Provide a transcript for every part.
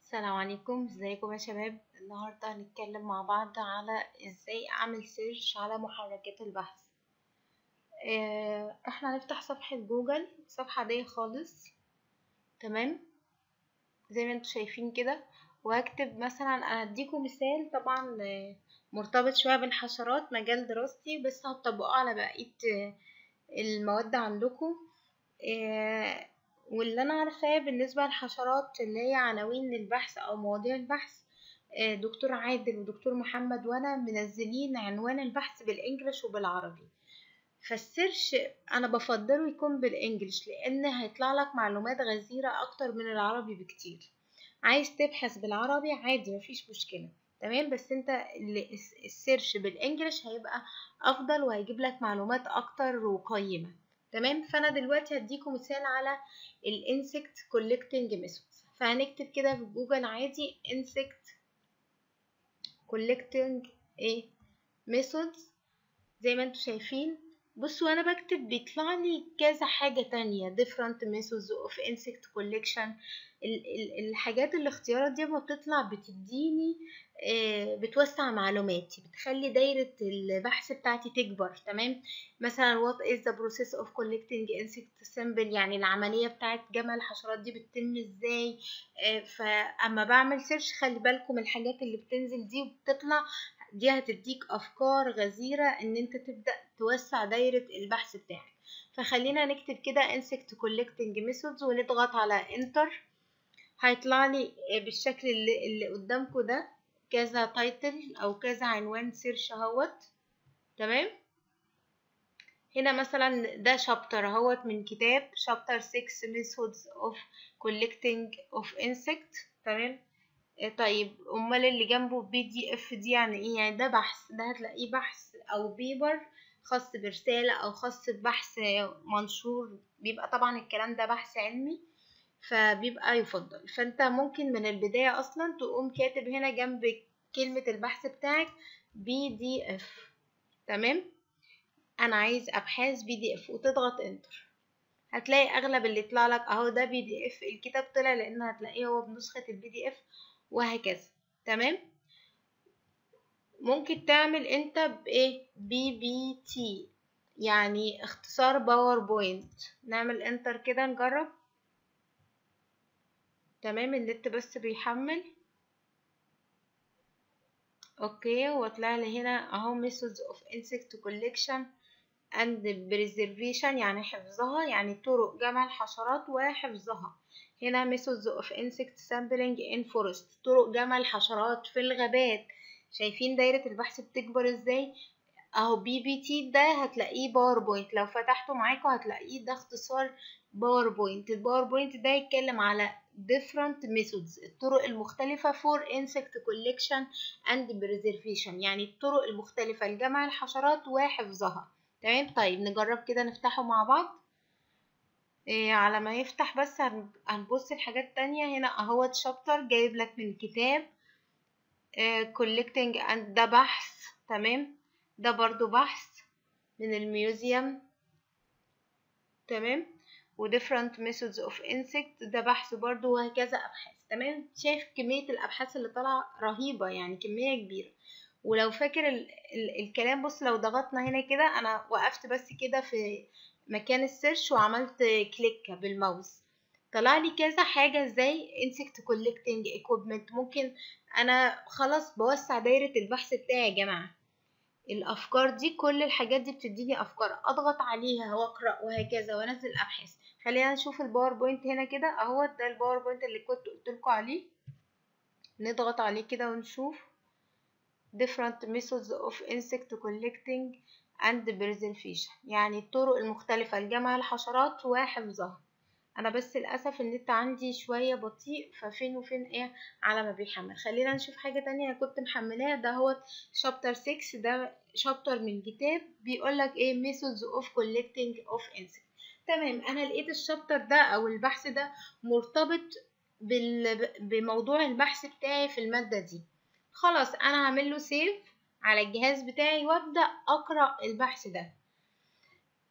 السلام عليكم ازيكم يا شباب النهارده هنتكلم مع بعض على ازاي اعمل سيرش على محركات البحث اه، احنا هنفتح صفحة جوجل صفحة عادية خالص تمام زي ما انتم شايفين كده وهكتب مثلا انا هديكم مثال طبعا اه، مرتبط شوية بالحشرات مجال دراستي بس هتطبقه على بقية اه، المواد عندكم اه، واللي انا عارفاه بالنسبه للحشرات اللي هي عناوين البحث او مواضيع البحث آه، دكتور عادل ودكتور محمد وانا منزلين عنوان البحث بالانجلش وبالعربي فالسيرش انا بفضله يكون بالانجلش لان هيطلع لك معلومات غزيره اكتر من العربي بكتير عايز تبحث بالعربي عادي مفيش مشكله تمام بس انت ال- الس- السيرش بالانجلش هيبقى افضل وهيجيب لك معلومات اكتر وقيمه تمام فانا دلوقتي هديكم مثال على الانسكت كولكتنج ميثودز فهنكتب كده في جوجل عادي انسكت كولكتنج ايه ميثودز زي ما انتم شايفين بصوا وانا بكتب بيطلع لي كذا حاجة تانية different methods of insect collection ال ال الحاجات الاختيارات دي لما بتطلع بتديني آه، بتوسع معلوماتي بتخلي دايرة البحث بتاعتي تكبر تمام مثلا what is the process of collecting insect sample يعني العملية بتاعت جمع الحشرات دي بتتم ازاي آه، فاما بعمل سيرش خلي بالكم الحاجات اللي بتنزل دي وبتطلع دي هتديك افكار غزيرة ان انت تبدأ توسع دايرة البحث بتاعك فخلينا نكتب كده insect collecting methods ونضغط على enter هيطلع لي بالشكل اللي, اللي قدامكم ده كذا تايتل او كذا عنوان سيرش اهوت تمام هنا مثلا ده شابتر اهوت من كتاب شابتر 6 methods of collecting of insect تمام آه، طيب امال اللي جنبه بي دي اف دي يعني ايه يعني ده بحث ده هتلاقيه بحث او بيبر خاص برسالة او خاص ببحث منشور بيبقى طبعا الكلام ده بحث علمي فبيبقى يفضل فانت ممكن من البداية اصلا تقوم كاتب هنا جنب كلمة البحث بتاعك بي دي اف تمام انا عايز ابحاث بي دي اف وتضغط انتر هتلاقي اغلب اللي يطلع لك اهو ده بي دي اف الكتاب طلع لان هتلاقيه هو بنسخة البي دي اف وهكذا تمام ممكن تعمل انت بايه بي بي تي يعني اختصار باوربوينت نعمل انتر كده نجرب تمام النت بس بيحمل اوكي وطلع لي هنا اهو methods of insect collection and preservation يعني حفظها يعني طرق جمع الحشرات وحفظها هنا methods of insect sampling in forest طرق جمع الحشرات في الغابات شايفين دايرة البحث بتكبر ازاي اهو بي بي تي ده هتلاقيه باوربوينت لو فتحته معاكم هتلاقيه ده اختصار باوربوينت الباوربوينت ده يتكلم على different methods الطرق المختلفة for insect collection and preservation يعني الطرق المختلفة لجمع الحشرات وحفظها تمام طيب نجرب كده نفتحه مع بعض إيه على ما يفتح بس هن- هنبص لحاجات تانية هنا اهوت شابتر جايب لك من كتاب إيه collecting and ده بحث تمام ده برضو بحث من الميوزيوم تمام و different methods of insect ده بحث برضو وهكذا أبحاث تمام شايف كمية الأبحاث اللي طالعة رهيبة يعني كمية كبيرة ولو فاكر ال ال الكلام بص لو ضغطنا هنا كده أنا وقفت بس كده في مكان السيرش وعملت كليك بالماوس طلع لي كذا حاجة زي insect collecting equipment ممكن أنا خلاص بوسع دايرة البحث بتاعي يا جماعة الافكار دي كل الحاجات دي بتديني افكار اضغط عليها واقرا وهكذا وانزل ابحاث خلينا نشوف الباوربوينت هنا كده اهو ده الباوربوينت اللي كنت قلت لكم عليه نضغط عليه كده ونشوف different methods of insect collecting and preservation يعني الطرق المختلفة لجمع الحشرات وحفظها انا بس للاسف النت عندي شويه بطيء ففين وفين ايه على ما بيحمل خلينا نشوف حاجه تانية انا كنت محملاها ده هو شابتر 6 ده شابتر من كتاب بيقول لك ايه methods of collecting of insects تمام انا لقيت الشابتر ده او البحث ده مرتبط بال... بموضوع البحث بتاعي في الماده دي خلاص انا هعمل له سيف على الجهاز بتاعي وابدا اقرا البحث ده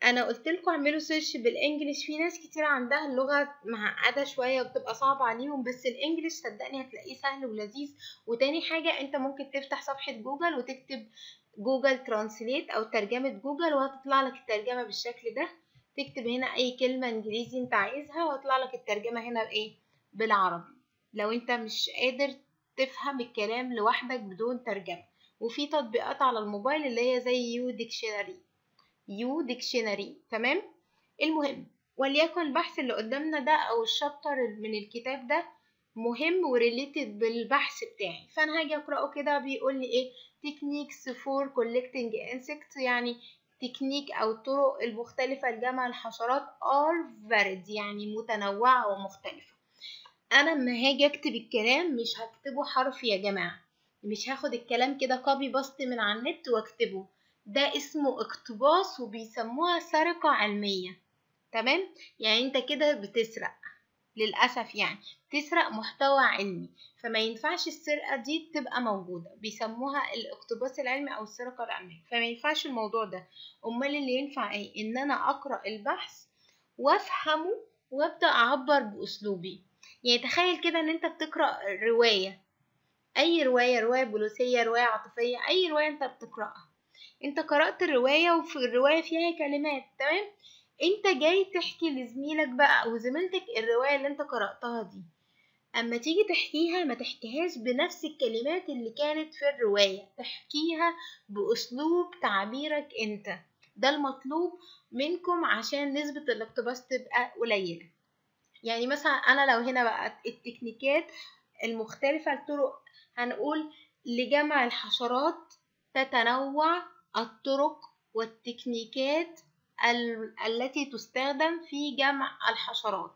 انا قلت لكم اعملوا سيرش بالانجلش في ناس كتير عندها اللغه معقده شويه وبتبقى صعبه عليهم بس الانجلش صدقني هتلاقيه سهل ولذيذ وتاني حاجه انت ممكن تفتح صفحه جوجل وتكتب جوجل ترانسليت او ترجمه جوجل وهتطلع لك الترجمه بالشكل ده تكتب هنا اي كلمه انجليزي انت عايزها وهتطلع لك الترجمه هنا بايه بالعربي لو انت مش قادر تفهم الكلام لوحدك بدون ترجمه وفي تطبيقات على الموبايل اللي هي زي يو ديكشنري يو ديكشنري تمام المهم وليكن البحث اللي قدامنا ده او الشابتر من الكتاب ده مهم وريليتد بالبحث بتاعي فانا هاجي اقراه كده بيقول لي ايه techniques for collecting insects يعني تكنيك او الطرق المختلفة لجمع الحشرات are varied يعني متنوعة ومختلفة انا لما هاجي اكتب الكلام مش هكتبه حرف يا جماعة مش هاخد الكلام كده كوبي باست من على النت واكتبه ده اسمه اقتباس وبيسموها سرقة علمية تمام يعني انت كده بتسرق للأسف يعني تسرق محتوى علمي فما ينفعش السرقة دي تبقى موجودة بيسموها الاقتباس العلمي أو السرقة العلمية فما ينفعش الموضوع ده أمال اللي ينفع ايه إن أنا أقرأ البحث وأفهمه وأبدأ أعبر بأسلوبي يعني تخيل كده إن أنت بتقرأ رواية أي رواية رواية بوليسية رواية عاطفية أي رواية أنت بتقرأها أنت قرأت الرواية وفي الرواية فيها كلمات تمام انت جاي تحكي لزميلك بقى او زميلتك الرواية اللي انت قرأتها دي اما تيجي تحكيها ما تحكيهاش بنفس الكلمات اللي كانت في الرواية تحكيها باسلوب تعبيرك انت ده المطلوب منكم عشان نسبة الاقتباس تبقى قليلة يعني مثلا انا لو هنا بقى التكنيكات المختلفة الطرق هنقول لجمع الحشرات تتنوع الطرق والتكنيكات التي تستخدم في جمع الحشرات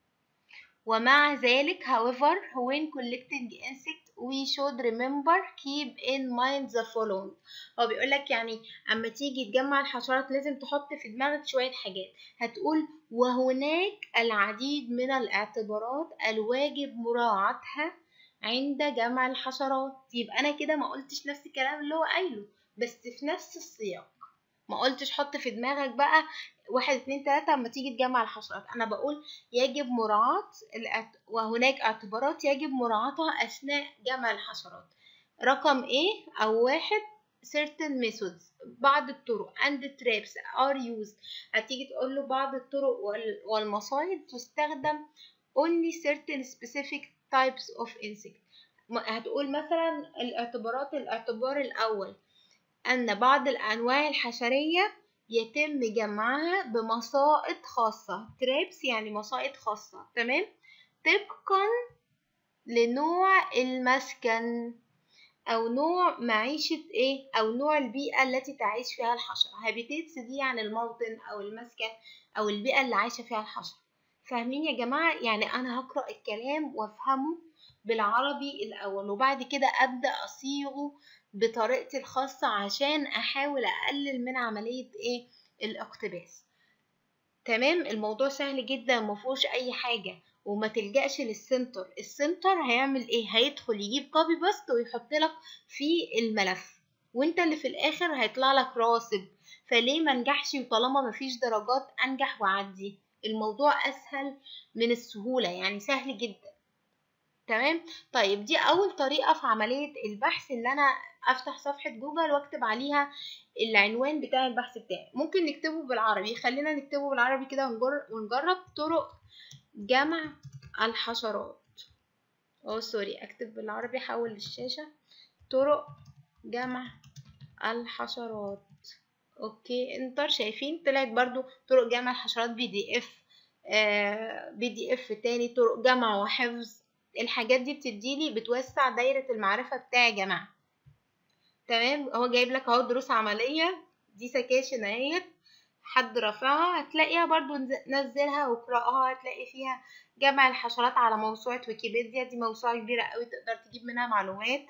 ومع ذلك however when collecting insect we should remember keep in mind the following هو بيقول لك يعني اما تيجي تجمع الحشرات لازم تحط في دماغك شوية حاجات هتقول وهناك العديد من الاعتبارات الواجب مراعاتها عند جمع الحشرات يبقى انا كده ما قلتش نفس الكلام اللي هو قايله بس في نفس السياق ما قلتش حط في دماغك بقى واحد اتنين تلاتة اما تيجي تجمع الحشرات انا بقول يجب مراعاة وهناك اعتبارات يجب مراعاتها اثناء جمع الحشرات رقم ايه او واحد certain methods بعض الطرق and traps are used هتيجي تقول له بعض الطرق والمصايد تستخدم only certain specific types of insect هتقول مثلا الاعتبارات الاعتبار الاول أن بعض الأنواع الحشرية يتم جمعها بمصائد خاصة تريبس يعني مصائد خاصة تمام طبقا لنوع المسكن أو نوع معيشة إيه أو نوع البيئة التي تعيش فيها الحشرة هابيتيتس دي يعني الموطن أو المسكن أو البيئة اللي عايشة فيها الحشرة فاهمين يا جماعة يعني أنا هقرأ الكلام وأفهمه بالعربي الأول وبعد كده أبدأ أصيغه بطريقتي الخاصة عشان أحاول أقلل من عملية إيه الاقتباس تمام الموضوع سهل جدا مفهوش أي حاجة وما تلجأش للسنتر السنتر هيعمل إيه هيدخل يجيب كوبي باست ويحط لك في الملف وانت اللي في الآخر هيطلع لك راسب فليه ما نجحش وطالما مفيش درجات أنجح وأعدي الموضوع أسهل من السهولة يعني سهل جدا تمام طيب دي اول طريقه في عمليه البحث اللي انا افتح صفحه جوجل واكتب عليها العنوان بتاع البحث بتاعي ممكن نكتبه بالعربي خلينا نكتبه بالعربي كده ونجرب طرق جمع الحشرات اه سوري اكتب بالعربي حول الشاشه طرق جمع الحشرات اوكي انتر شايفين طلعت برضو طرق جمع الحشرات بي دي اف آه بي دي اف تاني طرق جمع وحفظ الحاجات دي بتديلي بتوسع دايرة المعرفة بتاعي يا جماعة تمام هو جايب لك اهو دروس عملية دي سكاشن اهيت حد رافعها هتلاقيها برضو نزلها واقرأها هتلاقي فيها جمع الحشرات على موسوعة ويكيبيديا دي موسوعة كبيرة قوي تقدر تجيب منها معلومات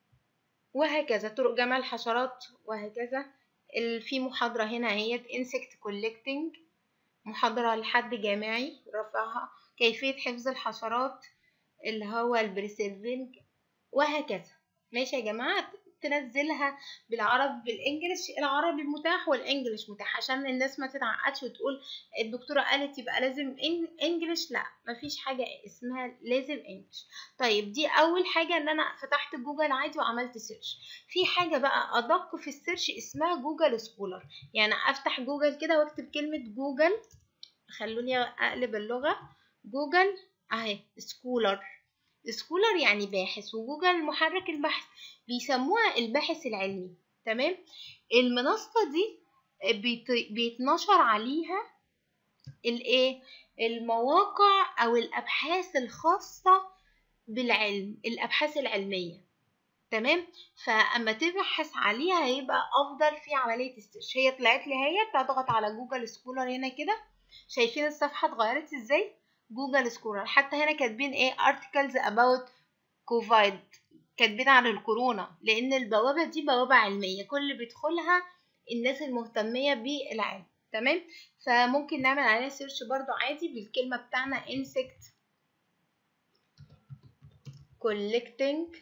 وهكذا طرق جمع الحشرات وهكذا في محاضرة هنا اهيت insect collecting محاضرة لحد جامعي رافعها كيفية حفظ الحشرات اللي هو البريسيرفينج وهكذا ماشي يا جماعة تنزلها بالعربي بالانجلش العربي متاح والانجلش متاح عشان الناس ما تتعقدش وتقول الدكتوره قالت يبقى لازم انجلش لا مفيش حاجه اسمها لازم انجلش طيب دي اول حاجه ان انا فتحت جوجل عادي وعملت سيرش في حاجه بقى ادق في السيرش اسمها جوجل سكولر يعني افتح جوجل كده واكتب كلمه جوجل خلوني اقلب اللغه جوجل اهي سكولر سكولر يعني باحث وجوجل محرك البحث بيسموها الباحث العلمي تمام المنصة دي بيتنشر عليها الايه المواقع او الابحاث الخاصة بالعلم الابحاث العلمية تمام فاما تبحث عليها هيبقى افضل في عملية السيرش هي طلعت لي هي تضغط على جوجل سكولر هنا كده شايفين الصفحة اتغيرت ازاي جوجل سكولر حتى هنا كاتبين ايه articles about covid كاتبين عن الكورونا لان البوابة دي بوابة علمية كل اللي بيدخلها الناس المهتمية بالعلم تمام فممكن نعمل عليها سيرش برضو عادي بالكلمة بتاعنا insect collecting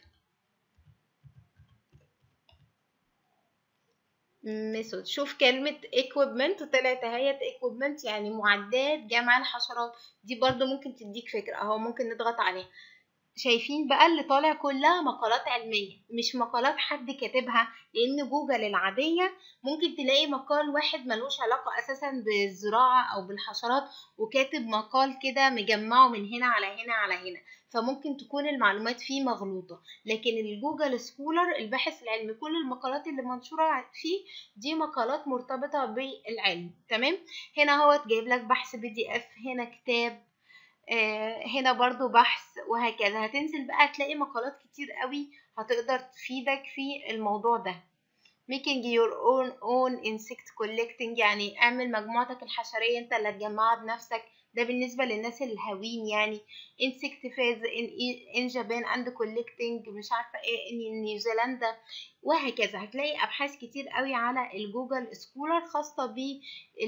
ميثود شوف كلمة equipment طلعت اهيت equipment يعني معدات جمع الحشرات دي برضو ممكن تديك فكرة اهو ممكن نضغط عليها شايفين بقى اللي طالع كلها مقالات علمية مش مقالات حد كاتبها لأن جوجل العادية ممكن تلاقي مقال واحد ملوش علاقة أساسا بالزراعة أو بالحشرات وكاتب مقال كده مجمعه من هنا على هنا على هنا فممكن تكون المعلومات فيه مغلوطة لكن الجوجل سكولر الباحث العلمي كل المقالات اللي منشورة فيه دي مقالات مرتبطة بالعلم تمام هنا هو جايب لك بحث بي دي اف هنا كتاب آه هنا برضو بحث وهكذا هتنزل بقى تلاقي مقالات كتير قوي هتقدر تفيدك في الموضوع ده making your own own insect collecting يعني اعمل مجموعتك الحشرية انت اللي تجمعها بنفسك ده بالنسبة للناس الهاوين يعني insect phase in, in Japan and collecting مش عارفة ايه in نيوزيلندا وهكذا هتلاقي ابحاث كتير قوي على الجوجل سكولر خاصة بال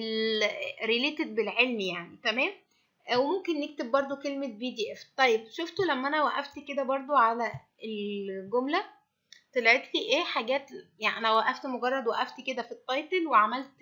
related بالعلم يعني تمام وممكن نكتب برضو كلمة بي دي اف طيب شفتوا لما انا وقفت كده برضو على الجملة طلعت لي ايه حاجات يعني انا وقفت مجرد وقفت كده في التايتل وعملت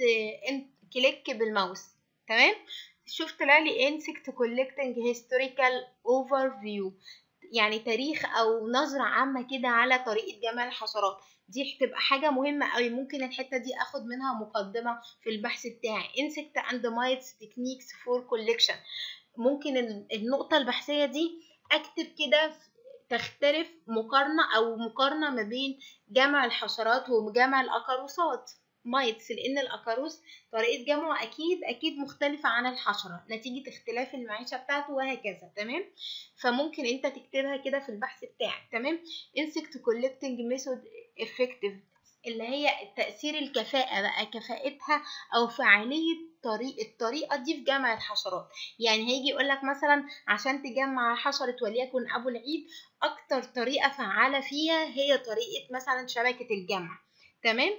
كليك بالماوس تمام شوف طلع لي insect collecting historical overview يعني تاريخ او نظرة عامة كده على طريقة جمع الحشرات دي هتبقى حاجة مهمة قوي ممكن الحتة دي اخد منها مقدمة في البحث بتاعي insect and mites techniques for collection ممكن النقطة البحثية دي اكتب كده تختلف مقارنة او مقارنة ما بين جمع الحشرات وجمع الاقاروصات مايتس لان الاقاروس طريقه جمعه اكيد اكيد مختلفه عن الحشره نتيجه اختلاف المعيشه بتاعته وهكذا تمام فممكن انت تكتبها كده في البحث بتاعك تمام insect collecting method effective اللي هي تأثير الكفاءة بقى كفاءتها أو فعالية طريق الطريقة دي في جمع الحشرات يعني هيجي يقولك مثلا عشان تجمع حشرة وليكن أبو العيد أكتر طريقة فعالة فيها هي طريقة مثلا شبكة الجمع تمام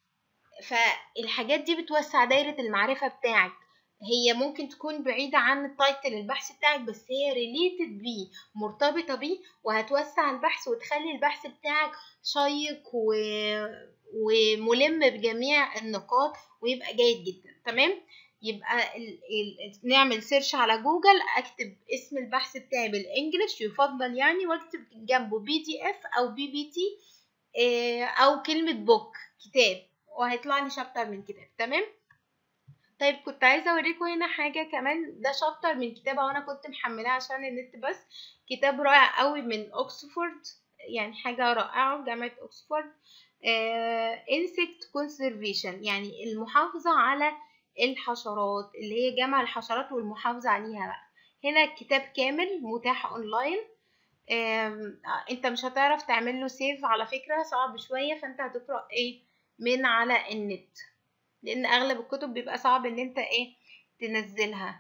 فالحاجات دي بتوسع دايرة المعرفة بتاعك هي ممكن تكون بعيدة عن التايتل البحث بتاعك بس هي ريليتد بيه مرتبطة بيه وهتوسع البحث وتخلي البحث بتاعك شيق و... وملم بجميع النقاط ويبقى جيد جدا تمام يبقى ال... ال... نعمل سيرش على جوجل اكتب اسم البحث بتاعي بالانجلش يفضل يعني واكتب جنبه بي دي اف او بي بي تي او كلمة بوك كتاب وهيطلع لي شابتر من كتاب تمام طيب كنت عايزه اوريكم هنا حاجه كمان ده شابتر من كتابه وانا كنت محملاه عشان النت بس كتاب رائع قوي من اوكسفورد يعني حاجه رائعه جامعه اوكسفورد انسكت كونسرفيشن يعني المحافظه على الحشرات اللي هي جمع الحشرات والمحافظه عليها بقى هنا الكتاب كامل متاح اونلاين انت مش هتعرف تعمل له سيف على فكره صعب شويه فانت هتقرا ايه من على النت لان اغلب الكتب بيبقى صعب ان انت ايه تنزلها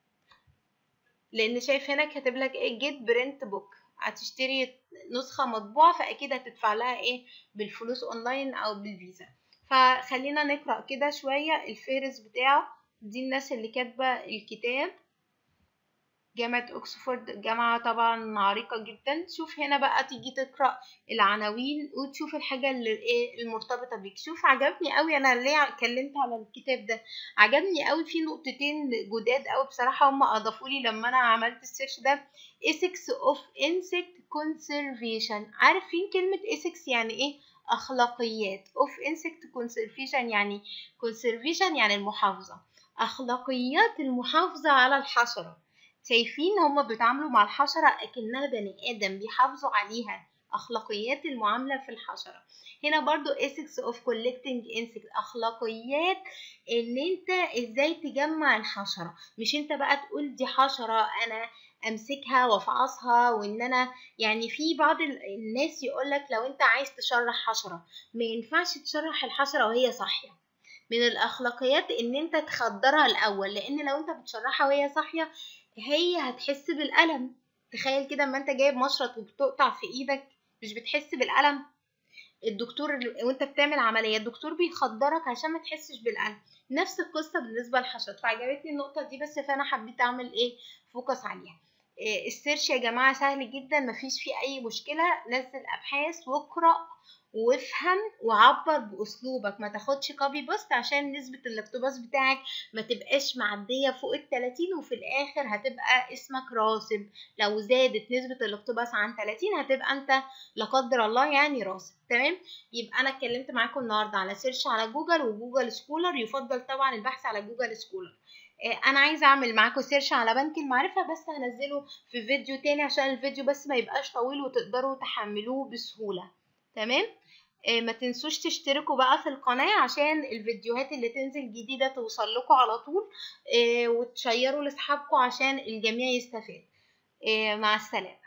لان شايف هنا كاتب لك ايه جيت برنت بوك هتشتري نسخه مطبوعه فاكيد هتدفع لها ايه بالفلوس اونلاين او بالفيزا فخلينا نقرا كده شويه الفهرس بتاعه دي الناس اللي كاتبه الكتاب جامعة أكسفورد جامعة طبعا عريقة جدا شوف هنا بقى تيجي تقرأ العناوين وتشوف الحاجة اللي ايه المرتبطة بيك شوف عجبني قوي أنا ليه اتكلمت على الكتاب ده عجبني قوي في نقطتين جداد قوي بصراحة هم أضافوا لي لما أنا عملت السيرش ده Ethics of Insect Conservation عارفين كلمة Ethics يعني ايه أخلاقيات of Insect Conservation يعني Conservation يعني المحافظة أخلاقيات المحافظة على الحشرة شايفين هما بيتعاملوا مع الحشرة أكنها بني آدم بيحافظوا عليها أخلاقيات المعاملة في الحشرة هنا برضو ethics of collecting insects أخلاقيات إن أنت إزاي تجمع الحشرة مش أنت بقى تقول دي حشرة أنا امسكها وافعصها وان انا يعني في بعض الناس يقولك لو انت عايز تشرح حشرة ما ينفعش تشرح الحشرة وهي صاحية من الاخلاقيات ان انت تخدرها الاول لان لو انت بتشرحها وهي صاحية هي هتحس بالالم تخيل كده اما انت جايب مشرط وبتقطع في ايدك مش بتحس بالالم الدكتور وانت بتعمل عملية الدكتور بيخدرك عشان ما تحسش بالألم نفس القصة بالنسبة للحشرات فعجبتني النقطة دي بس فأنا حبيت أعمل إيه فوكس عليها إيه السيرش يا جماعة سهل جدا مفيش فيه أي مشكلة نزل أبحاث واقرأ وافهم وعبر باسلوبك ما تاخدش كوبي بوست عشان نسبة الاقتباس بتاعك ما تبقاش معدية فوق التلاتين وفي الاخر هتبقى اسمك راسب لو زادت نسبة الاقتباس عن تلاتين هتبقى انت لا قدر الله يعني راسب تمام يبقى انا اتكلمت معاكم النهاردة على سيرش على جوجل وجوجل سكولر يفضل طبعا البحث على جوجل سكولر انا عايزه اعمل معاكم سيرش على بنك المعرفه بس هنزله في فيديو تاني عشان الفيديو بس ما يبقاش طويل وتقدروا تحملوه بسهوله تمام ما تنسوش تشتركوا بقى في القناة عشان الفيديوهات اللي تنزل جديدة توصل لكم على طول وتشيروا لاصحابكم عشان الجميع يستفاد مع السلامة